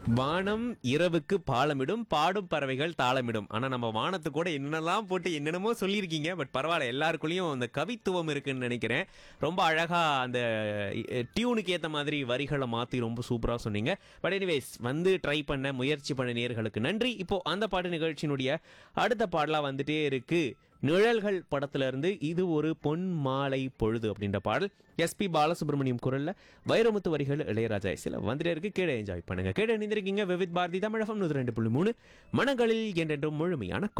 வானம் இரவுக்கு பாலமிடும் பாடும் பறவைகள் தாளமிடும் ஆனா நம்ம வானத்து கூட என்னெல்லாம் போட்டு என்னென்னமோ சொல்லியிருக்கீங்க பட் பரவாயில்ல எல்லாருக்குள்ளேயும் அந்த கவித்துவம் இருக்குன்னு நினைக்கிறேன் ரொம்ப அழகா அந்த டியூனுக்கு ஏத்த மாதிரி வரிகளை மாத்தி ரொம்ப சூப்பரா சொன்னீங்க பட் எனிவேஸ் வந்து ட்ரை பண்ண முயற்சி பண்ண நேர்களுக்கு நன்றி இப்போ அந்த பாட்டு நிகழ்ச்சியினுடைய அடுத்த பாடலா வந்துட்டே இருக்கு நிழல்கள் படத்துல இருந்து இது ஒரு பொன் மாலை பொழுது அப்படின்ற பாடல் எஸ்பி பாலசுப்ரமணியம் குரல்ல வைரமுத்து வரிகள் இளையராஜா சில வந்துட்டே இருக்கு கேட என்ஜாய் பண்ணுங்க கேட இணைந்திருக்கீங்க விவித் பாரதி தமிழகம் நூற்றி ரெண்டு புள்ளி மூணு மனங்களில் என்றென்றும் முழுமையான